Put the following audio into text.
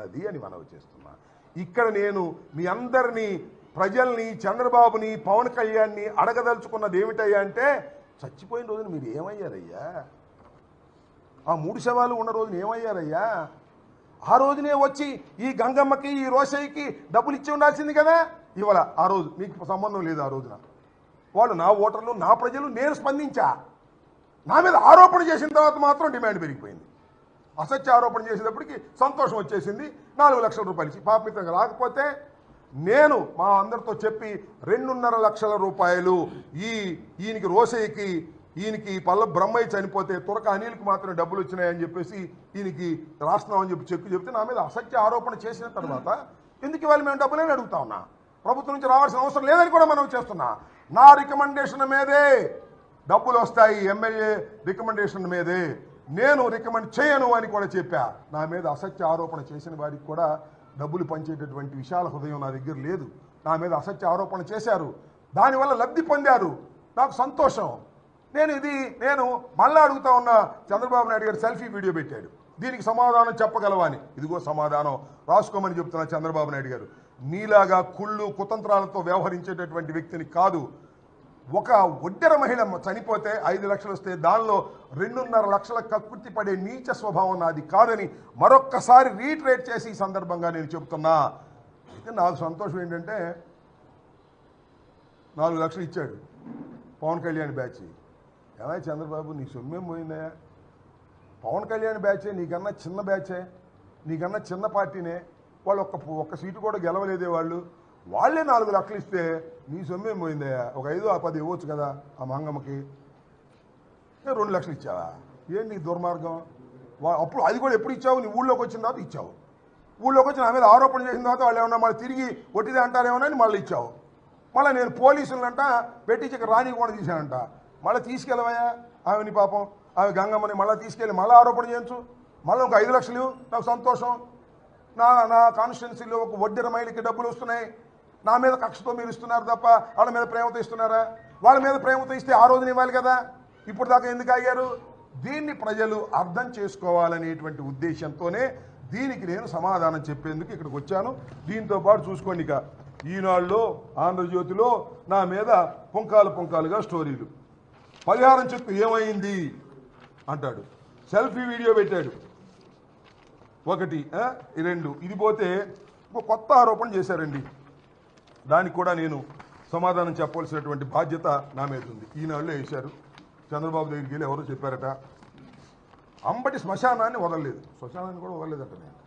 ఉన్నది అని మనవి చేస్తున్నా ఇక్కడ నేను మీ అందరినీ ప్రజల్ని చంద్రబాబుని పవన్ కళ్యాణ్ని అడగదలుచుకున్నది ఏమిటయ్యా అంటే చచ్చిపోయిన రోజున మీరు ఏమయ్యారయ్యా ఆ మూడు శవాలు ఉన్న రోజున ఏమయ్యారయ్యా ఆ రోజునే వచ్చి ఈ గంగమ్మకి ఈ రోషయ్యకి డబ్బులు ఇచ్చి ఉండాల్సింది కదా ఇవాళ ఆ రోజు మీకు సంబంధం లేదు ఆ రోజున వాళ్ళు నా ఓటర్లు నా ప్రజలు నేను స్పందించా నా మీద ఆరోపణ చేసిన తర్వాత మాత్రం డిమాండ్ పెరిగిపోయింది అసత్య ఆరోపణ చేసేటప్పటికి సంతోషం వచ్చేసింది నాలుగు లక్షల రూపాయలు ఇచ్చి పాపమితంగా రాకపోతే నేను మా అందరితో చెప్పి రెండున్నర లక్షల రూపాయలు ఈ ఈయనకి రోసయ్యకి ఈయనకి పల్ల బ్రహ్మయ్య చనిపోతే తురక అనిల్కి మాత్రమే డబ్బులు వచ్చినాయని చెప్పేసి ఈయనకి రాస్తున్నామని చెప్పి చెక్కు చెప్తే నా మీద అసత్య ఆరోపణ చేసిన తర్వాత ఎందుకు ఇవాళ మేము డబ్బులేని అడుగుతా ఉన్నా ప్రభుత్వం నుంచి రావాల్సిన అవసరం లేదని కూడా మనం చేస్తున్నా నా రికమెండేషన్ మీదే డబ్బులు వస్తాయి ఎమ్మెల్యే రికమెండేషన్ మీదే నేను రికమెండ్ చేయను అని కూడా చెప్పా నా మీద అసత్య ఆరోపణ చేసిన వారికి కూడా డబ్బులు పంచేటటువంటి విశాల హృదయం నా దగ్గర లేదు నా మీద అసత్య ఆరోపణ చేశారు దానివల్ల లబ్ధి పొందారు నాకు సంతోషం నేను ఇది నేను మళ్ళా అడుగుతా ఉన్న చంద్రబాబు నాయుడు గారు సెల్ఫీ వీడియో పెట్టాడు దీనికి సమాధానం చెప్పగలవా అని ఇదిగో సమాధానం రాసుకోమని చెప్తున్నా చంద్రబాబు నాయుడు గారు నీలాగా కుళ్ళు కుతంత్రాలతో వ్యవహరించేటటువంటి వ్యక్తిని కాదు ఒక ఒడ్డెర మహిళ చనిపోతే ఐదు లక్షలు వస్తే దానిలో రెండున్నర లక్షల కక్కుర్తి పడే నీచ స్వభావం నాది కాదని మరొక్కసారి రీట్రేట్ చేసి ఈ సందర్భంగా నేను చెబుతున్నా అయితే నాకు సంతోషం ఏంటంటే నాలుగు లక్షలు ఇచ్చాడు పవన్ కళ్యాణ్ బ్యాచ్ ఏమై చంద్రబాబు నీ సొమ్మేం పోయిందా పవన్ కళ్యాణ్ బ్యాచే నీకన్నా చిన్న బ్యాచే నీకన్నా చిన్న పార్టీనే వాళ్ళు ఒక్క ఒక్క సీటు కూడా గెలవలేదే వాళ్ళు వాళ్ళే నాలుగు లక్షలు ఇస్తే నీ సొమ్మేం పోయిందయ్యా ఒక ఐదు ఆ పది ఇవ్వచ్చు కదా ఆ మంగమ్మకి ఏ రెండు లక్షలు ఇచ్చావా ఏంటి నీ దుర్మార్గం వా- అప్పుడు అది కూడా ఎప్పుడు ఇచ్చావు నీ ఊళ్ళోకి వచ్చిన తర్వాత ఇచ్చావు ఊళ్ళోకి వచ్చి నా మీద ఆరోపణ చేసిన తర్వాత వాళ్ళు ఏమన్నా మళ్ళీ తిరిగి ఒట్టిదే అంటారేమోనని మళ్ళీ ఇచ్చావు మళ్ళీ నేను పోలీసులనంట పెట్టించి ఇక్కడ రాని కూడా తీశానంట మళ్ళీ తీసుకెళ్ళవయ్యా ఆమెని పాపం ఆమె గంగమ్మని మళ్ళీ తీసుకెళ్ళి మళ్ళీ ఆరోపణ చేయొచ్చు మళ్ళీ ఒక ఐదు లక్షలు నాకు సంతోషం నా నా కాన్స్టిట్యున్సీలో ఒక వడ్డీర మైలుకి డబ్బులు వస్తున్నాయి నా మీద కక్షతో మీరు ఇస్తున్నారు తప్ప వాళ్ళ మీద ప్రేమతో ఇస్తున్నారా వాళ్ళ మీద ప్రేమతో ఇస్తే ఆ రోజున ఇవ్వాలి కదా ఇప్పుడు దాకా ఎందుకు అయ్యారు దీన్ని ప్రజలు అర్థం చేసుకోవాలనేటువంటి ఉద్దేశంతోనే దీనికి నేను సమాధానం చెప్పేందుకు ఇక్కడికి వచ్చాను దీంతో పాటు చూసుకోండి ఇక ఈనాడులో ఆంధ్రజ్యోతిలో నా మీద పుంకాలు పుంకాలుగా స్టోరీలు పరిహారం చెక్కు ఏమైంది అంటాడు సెల్ఫీ వీడియో పెట్టాడు ఒకటి ఆ, ఈ రెండు ఇది పోతే ఒక కొత్త ఆరోపణ చేశారండి దానికి కూడా నేను సమాధానం చెప్పవలసినటువంటి బాధ్యత నా మీద ఉంది ఈనాడులో వేశారు చంద్రబాబు దగ్గరికి వెళ్ళి ఎవరో చెప్పారట అంబటి శ్మశానాన్ని వదలలేదు శ్మశానాన్ని కూడా వదలలేదట నేను